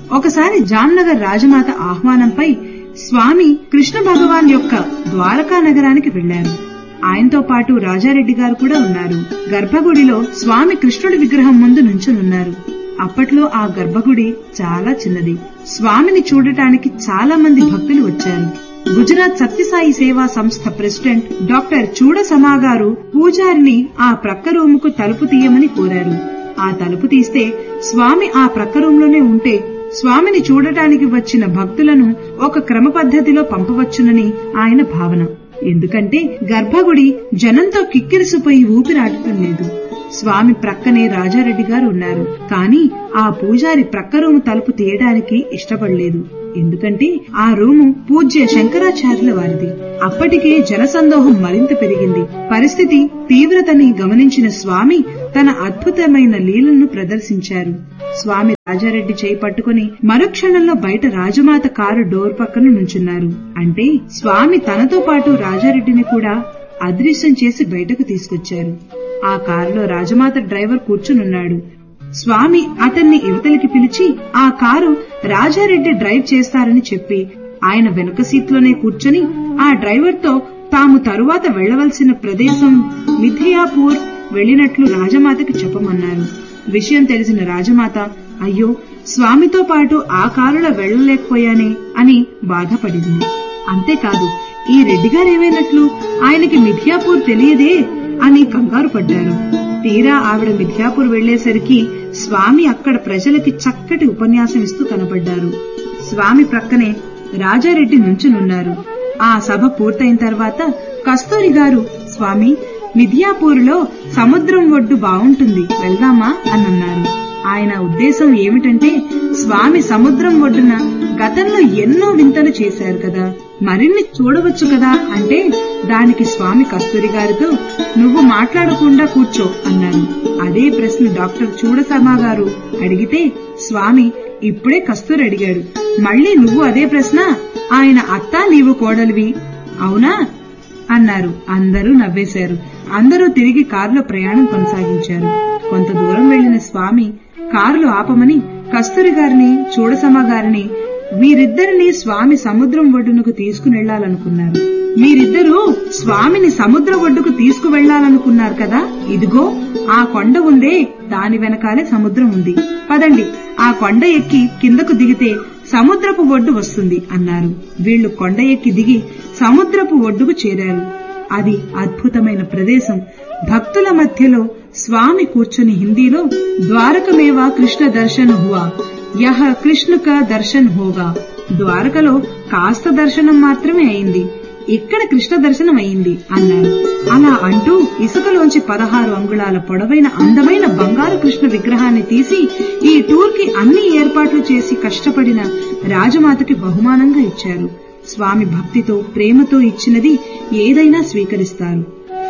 ఒకసారి జామ్నగర్ రాజమాత ఆహ్వానంపై స్వామి కృష్ణ భగవాన్ యొక్క ద్వారకా నగరానికి వెళ్లారు ఆయనతో పాటు రాజారెడ్డి గారు కూడా ఉన్నారు గర్భగుడిలో స్వామి కృష్ణుడి విగ్రహం ముందు నుంచునున్నారు అప్పట్లో ఆ గర్భగుడి చాలా చిన్నది స్వామిని చూడటానికి చాలా మంది భక్తులు వచ్చారు గుజరాత్ సత్యసాయి సేవా సంస్థ ప్రెసిడెంట్ డాక్టర్ చూడ సమాగారు పూజారిని ఆ ప్రక్క రూముకు తలుపు తీయమని కోరారు ఆ తలుపు తీస్తే స్వామి ఆ ప్రక్క రూంలోనే ఉంటే స్వామిని చూడటానికి వచ్చిన భక్తులను ఒక క్రమ పద్ధతిలో పంపవచ్చునని ఆయన భావన ఎందుకంటే గర్భగుడి జనంతో కిక్కిరిసిపోయి ఊపిరాడటం లేదు స్వామి ప్రక్కనే రాజారెడ్డి గారు ఉన్నారు కానీ ఆ పూజారి ప్రక్క రూము తలుపు తీయడానికి ఇష్టపడలేదు ఎందుకంటే ఆ రూము పూజ్య శంకరాచార్యుల వారిది అప్పటికే జనసందోహం మరింత పెరిగింది పరిస్థితి తీవ్రతని గమనించిన స్వామి తన అద్భుతమైన లీలను ప్రదర్శించారు స్వామి రాజారెడ్డి చేయి పట్టుకుని మరుక్షణంలో బయట రాజమాత కారు డోర్ పక్కన నుంచున్నారు అంటే స్వామి తనతో పాటు రాజారెడ్డిని కూడా అదృశ్యం చేసి బయటకు తీసుకొచ్చారు ఆ కారులో రాజమాత డ్రైవర్ కూర్చునున్నాడు స్వామి అతన్ని యువతలికి పిలిచి ఆ కారు రాజారెడ్డి డ్రైవ్ చేస్తారని చెప్పి ఆయన వెనుక సీట్లోనే కూర్చొని ఆ డ్రైవర్తో తాము తరువాత వెళ్లవలసిన ప్రదేశం మిథియాపూర్ వెళ్లినట్లు రాజమాతకి చెప్పమన్నారు విషయం తెలిసిన రాజమాత అయ్యో స్వామితో పాటు ఆ కారులో వెళ్లలేకపోయానే అని బాధపడింది అంతేకాదు ఈ రెడ్డిగారేమైనట్లు ఆయనకి మిథియాపూర్ తెలియదే అని కంగారు పడ్డారు తీరా ఆవిడ మిథ్యాపూర్ వెళ్లేసరికి స్వామి అక్కడ ప్రజలకి చక్కటి ఉపన్యాసం ఇస్తూ కనబడ్డారు స్వామి ప్రక్కనే రాజారెడ్డి నుంచునున్నారు ఆ సభ పూర్తయిన తర్వాత కస్తూరి గారు స్వామి మిథియాపూర్లో సముద్రం ఒడ్డు బావుంటుంది వెళ్దామా అన్నారు ఆయన ఉద్దేశం ఏమిటంటే స్వామి సముద్రం ఒడ్డున గతంలో ఎన్నో వింతలు చేశారు కదా మరిన్ని చూడవచ్చు కదా అంటే దానికి స్వామి కస్తూరి గారితో నువ్వు మాట్లాడకుండా కూర్చో అన్నారు అదే ప్రశ్న డాక్టర్ చూడశర్మ గారు అడిగితే స్వామి ఇప్పుడే కస్తూరి అడిగాడు మళ్ళీ నువ్వు అదే ప్రశ్న ఆయన అత్త నీవు కోడలివి అవునా అన్నారు అందరూ నవ్వేశారు అందరూ తిరిగి కారులో ప్రయాణం కొనసాగించారు కొంత దూరం వెళ్లిన స్వామి కారులో ఆపమని కస్తూరి గారిని చూడసమ్మ గారిని మీరిద్దరిని స్వామి సముద్రం ఒడ్డునకు తీసుకునెళ్లాలనుకున్నారు మీరిద్దరూ స్వామిని సముద్ర ఒడ్డుకు తీసుకువెళ్లాలనుకున్నారు కదా ఇదిగో ఆ కొండ ఉందే దాని వెనకాలే సముద్రం ఉంది పదండి ఆ కొండ ఎక్కి కిందకు దిగితే సముద్రపు ఒడ్డు వస్తుంది అన్నారు వీళ్లు కొండ ఎక్కి దిగి సముద్రపు ఒడ్డుకు చేరారు అది అద్భుతమైన ప్రదేశం భక్తుల మధ్యలో స్వామి కూర్చుని హిందీలో ద్వారకమేవా కృష్ణ దర్శన హువా యహ కృష్ణుక దర్శన్ హోగా ద్వారకలో కాస్త దర్శనం మాత్రమే అయింది ఇక్కడ కృష్ణ దర్శనం అయింది అన్నారు అలా అంటూ ఇసుకలోంచి పదహారు అంగుళాల పొడవైన అందమైన బంగారు కృష్ణ విగ్రహాన్ని తీసి ఈ టూర్ కి అన్ని ఏర్పాట్లు చేసి కష్టపడిన రాజమాతకి బహుమానంగా ఇచ్చారు స్వామి భక్తితో ప్రేమతో ఇచ్చినది ఏదైనా స్వీకరిస్తారు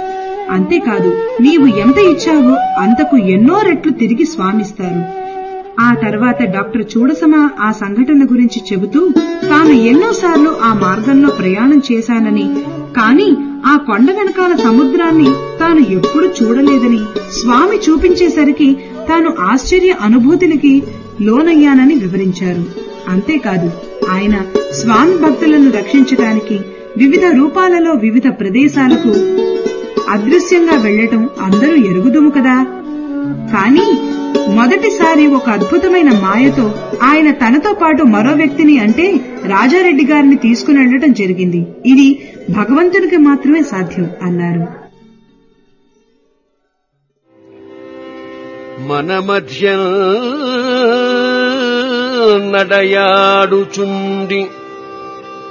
అంతేకాదు నీవు ఎంత ఇచ్చావో అంతకు ఎన్నో రెట్లు తిరిగి స్వామిస్తారు ఆ తర్వాత డాక్టర్ చూడసమ ఆ సంఘటన గురించి చెబుతూ తాను ఎన్నోసార్లు ఆ మార్గంలో ప్రయాణం చేశానని కాని ఆ కొండ వెనకాల సముద్రాన్ని తాను ఎప్పుడు చూడలేదని స్వామి చూపించేసరికి తాను ఆశ్చర్య అనుభూతులకి లోనయ్యానని వివరించారు అంతేకాదు ఆయన స్వామి భక్తులను రక్షించటానికి వివిధ రూపాలలో వివిధ ప్రదేశాలకు అదృశ్యంగా వెళ్లటం అందరూ ఎరుగుదుము కదా కానీ మొదటిసారి ఒక అద్భుతమైన మాయతో ఆయన తనతో పాటు మరో వ్యక్తిని అంటే రాజారెడ్డి గారిని తీసుకుని వెళ్లటం జరిగింది ఇది భగవంతుడికి మాత్రమే సాధ్యం అన్నారు మన మధ్య నడయాడుచుండి